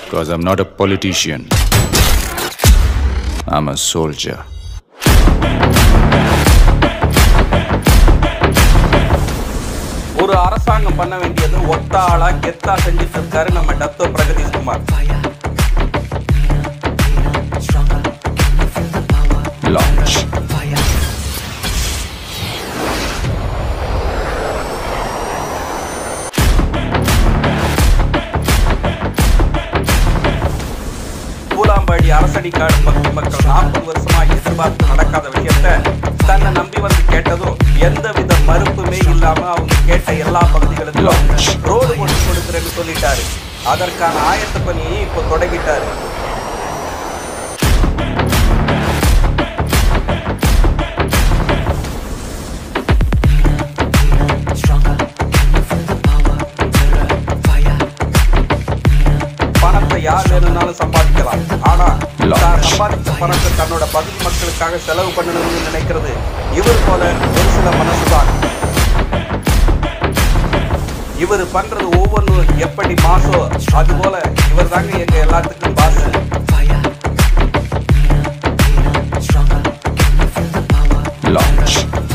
Because I'm not a politician. I'm a soldier. ஒரு அரசாங்கம் பண்ண வேண்டியது ஒத்த ஆளா கெத்தா செஞ்சுட்டு இருக்காரு நம்ம டத்தோ பிரகதீஷ் குமார் Launch. பூலாம்பாடி அரசடிக்காடு பகுதி மக்கள் நாற்பது வருஷமா எதிர்பார்த்து நடக்காத விஷயத்த தன்னை நம்பி வந்து கேட்டதும் எந்தவித மறுப்புமே இல்லாம அவங்க கேட்ட எல்லா பகுதிகளுக்கும் ரோடு போட்டு கொடுக்குறேன்னு சொல்லிட்டாரு அதற்கான ஆயத்த பணியை இப்போ தொடங்கிட்டாரு பணத்தை யார் வேணும்னாலும் சம்பாதிக்கலாம் ஆனா தான் சம்பாதிச்ச பணத்தை தன்னோட பகுதி மக்களுக்காக செலவு பண்ணணும்னு நினைக்கிறது இவர் போல ஒரு சில மனசுதான் இவர் பண்றது ஒவ்வொன்றும் எப்படி மாசோ அது போல இவர் தாங்க எங்க எல்லாத்துக்கும் பாஸ் Launch.